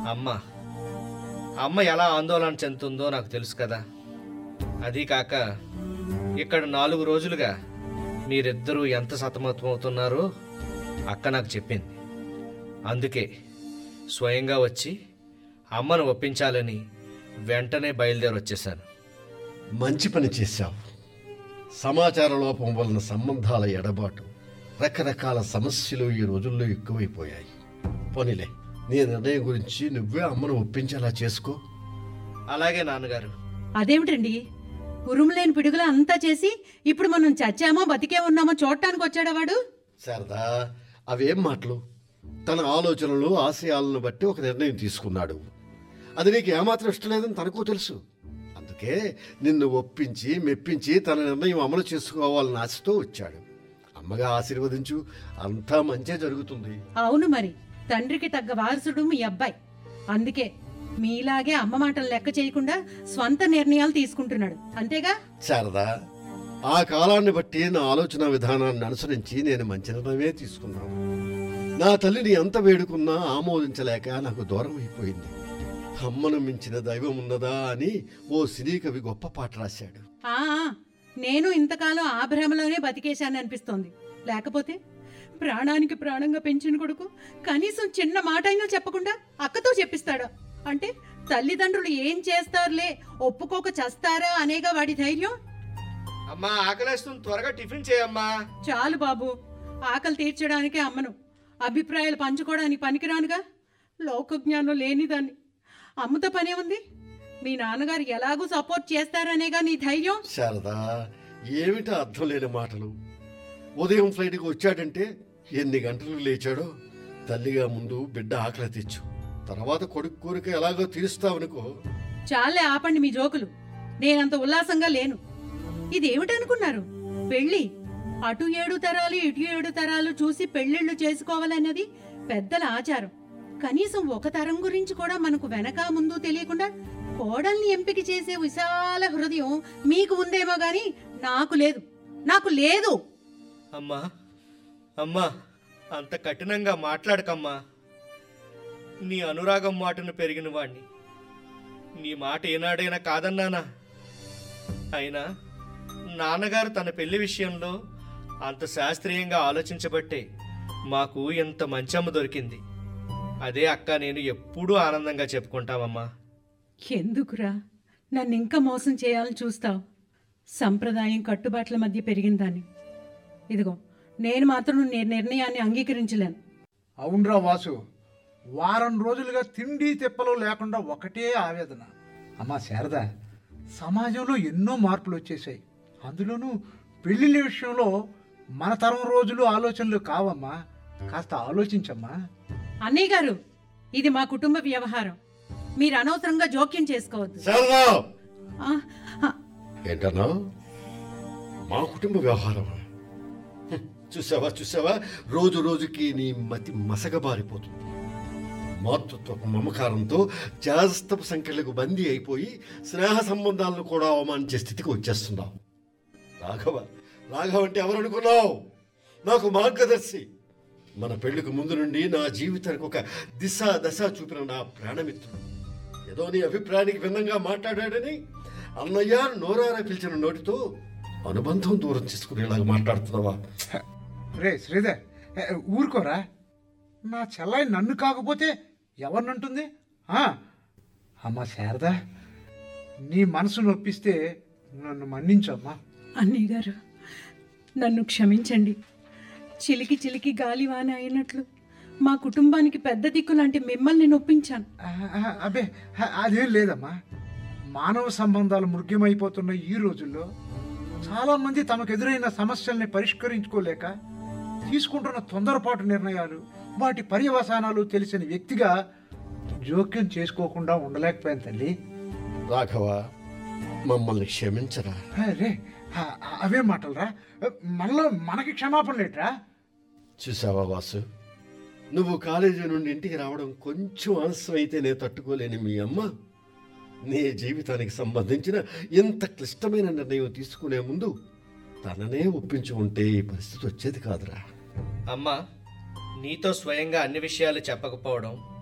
అమ్మ అమ్మ ఎలా ఆందోళన చెందుతుందో నాకు తెలుసు కదా అది కాక ఇక్కడ నాలుగు రోజులుగా మీరిద్దరూ ఎంత సతమతమవుతున్నారో అక్క నాకు చెప్పింది అందుకే స్వయంగా వచ్చి అమ్మను ఒప్పించాలని వెంటనే బయలుదేరి వచ్చేసాను మంచి పని చేశావు సమాచార లోపం వలన సంబంధాల ఎడబాటు రకరకాల సమస్యలు ఈ రోజుల్లో ఎక్కువైపోయాయి పోనీలే నీ నిర్ణయం గురించి నువ్వే అమ్మను ఒప్పించేలా చేసుకో అలాగే నాన్నగారు అదేమిటండి ఉరుములేని పిడుగుల అంతా చేసి ఇప్పుడు మనం చచ్చామో బతికే ఉన్నామో చూడటానికి వచ్చాడా వాడు శారదా అవేం మాటలు తన ఆలోచనలు ఆశయాలను బట్టి ఒక నిర్ణయం తీసుకున్నాడు అది నీకు ఏమాత్రం ఇష్టం లేదని తనకు తెలుసు అందుకే నిన్ను ఒప్పించి మెప్పించి తన నిర్ణయం అమలు చేసుకోవాలని ఆశతో వచ్చాడు అమ్మగా ఆశీర్వదించు అంతా మంచే జరుగుతుంది అవును మరి తండ్రికి తగ్గ వారసుడు మీ అబ్బాయి అందుకే మీలాగే అమ్మ మాటలు లెక్క చేయకుండా స్వంత నిర్ణయాలు తీసుకుంటున్నాడు అంతేగా శారదా ఆ కాలాన్ని బట్టి నా ఆలోచన విధానాన్ని అనుసరించి నేను మంచి నిర్ణయమే తీసుకున్నాను నా తల్లిని ఎంత వేడుకున్నా ఆమోదించలేక నాకు దూరం అయిపోయింది అమ్మను మించిన దైవం ఉన్నదా అని ఓ సినీ కవి గొప్ప పాట రాశాడు ఆ ఆ, నేను ఇంతకాలం ఆ భ్రమలోనే బతికేశాను అనిపిస్తోంది లేకపోతే ప్రాణానికి ప్రాణంగా పెంచిన కొడుకు కనీసం చిన్న మాట అయినా చెప్పకుండా అక్కతో చెప్పిస్తాడా అంటే తల్లిదండ్రులు ఏం చేస్తారులే ఒప్పుకోక చస్తారా అనేగా వాడి ధైర్యం అమ్మా ఆకలేస్తుంది త్వరగా టిఫిన్ చేయమ్మా చాలు బాబు ఆకలి తీర్చడానికే అమ్మను అభిప్రాయాలు పంచుకోవడానికి పనికిరానుగా లోకజ్ఞానం లేనిదాన్ని అమ్మతో పనే ఉంది మీ నాన్నగారు ఎలాగూ సపోర్ట్ చేస్తారనేగా నీ ధైర్యం శారదా ఏమిటా అర్థం లేని మాటలు ఉదయం ఫ్లైట్కి వచ్చాడంటే ఎన్ని గంటలు లేచాడో తల్లిగా ముందు బిడ్డ ఆకలి తెచ్చు తర్వాత కొడుకు కోరిక ఎలాగో తీరుస్తావనుకో చాలే ఆపండి మీ జోకులు నేనంత ఉల్లాసంగా లేను ఇదేమిటనుకున్నారు పెళ్ళి అటు ఏడు తరాలు ఇటు ఏడు తరాలు చూసి పెళ్ళిళ్ళు చేసుకోవాలన్నది పెద్దల ఆచారం కనీసం ఒక తరం గురించి కూడా మనకు వెనక ముందు తెలియకుండా కోడల్ని ఎంపిక చేసే విశాల హృదయం మీకు ఉందేమో గాని నాకు లేదు నాకు లేదు అమ్మా అమ్మా అంత కఠినంగా మాట్లాడకమ్మా నీ అనురాగం మాటను పెరిగిన వాణ్ణి నీ మాట ఏనాడైనా కాదన్నానా అయినా నాన్నగారు తన పెళ్లి విషయంలో అంత శాస్త్రీయంగా ఆలోచించబట్టే మాకు ఇంత మంచి అమ్మ దొరికింది అదే అక్క నేను ఎప్పుడూ ఆనందంగా చెప్పుకుంటామమ్మా ఎందుకురా నన్ను ఇంకా మోసం చేయాలని చూస్తావు సంప్రదాయం కట్టుబాట్ల మధ్య పెరిగిందాన్ని ఇదిగో నేను మాత్రం నీ నిర్ణయాన్ని అంగీకరించలేను అవునరా వాసు వారం రోజులుగా తిండి తిప్పలు లేకుండా ఒకటే ఆవేదన అమ్మా శారద సమాజంలో ఎన్నో మార్పులు వచ్చేసాయి అందులోనూ పెళ్ళిళ్ళ విషయంలో మన తరం రోజులు ఆలోచనలు కావమ్మా కాస్త ఆలోచించమ్మా అన్నయ్య గారు ఇది మా కుటుంబ వ్యవహారం మీరు అనవసరంగా జోక్యం చేసుకోవద్దు శారదా ఆ, ఆ, ఏంటన్నా మా కుటుంబ వ్యవహారం చూసావా చూసావా రోజు రోజుకి నీ మతి మసగబారిపోతుంది మాతృత్వపు మమకారంతో జాస్తపు సంఖ్యలకు బందీ అయిపోయి స్నేహ సంబంధాలను కూడా అవమానించే స్థితికి వచ్చేస్తున్నావు రాఘవ రాఘవ అంటే ఎవరు అనుకున్నావు నాకు మార్గదర్శి మన పెళ్లికి ముందు నుండి నా జీవితానికి ఒక దిశ దశ చూపిన నా ప్రాణమిత్రుడు ఏదో నీ అభిప్రాయానికి భిన్నంగా మాట్లాడాడని అన్నయ్య నోరారా పిలిచిన నోటితో అనుబంధం దూరం చేసుకునేలాగా మాట్లాడుతున్నావా రే శ్రీధర్ ఏ, ఊరుకోరా నా చెల్లాయి నన్ను కాకపోతే ఎవరినంటుంది ఆ, అమ్మా శారద నీ మనసు నొప్పిస్తే నన్ను మన్నించమ్మా అన్నయ్య గారు నన్ను క్షమించండి చిలికి చిలికి గాలివాన అయినట్లు మా కుటుంబానికి పెద్ద దిక్కు లాంటి మిమ్మల్ని నొప్పించాను ఆ, ఆ, అబ్బే ఆ, అదేం లేదమ్మా మానవ సంబంధాలు మృగ్యమైపోతున్న ఈ రోజుల్లో చాలామంది తమకు ఎదురైన సమస్యల్ని పరిష్కరించుకోలేక తీసుకుంటున్న తొందరపాటు నిర్ణయాలు వాటి పర్యవసానాలు తెలిసిన వ్యక్తిగా జోక్యం చేసుకోకుండా ఉండలేకపోయాను తల్లి రాఘవ మమ్మల్ని క్షమించరా రే అవే మాటలరా మనలో మనకి క్షమాపణ లేట్రా చూసావా వాసు నువ్వు కాలేజీ నుండి ఇంటికి రావడం కొంచెం ఆలస్యం అయితే నేను తట్టుకోలేని మీ అమ్మ నీ జీవితానికి సంబంధించిన ఇంత క్లిష్టమైన నిర్ణయం తీసుకునే ముందు తననే ఒప్పించి ఉంటే ఈ పరిస్థితి వచ్చేది కాదురా అమ్మా నీతో స్వయంగా అన్ని విషయాలు చెప్పకపోవడం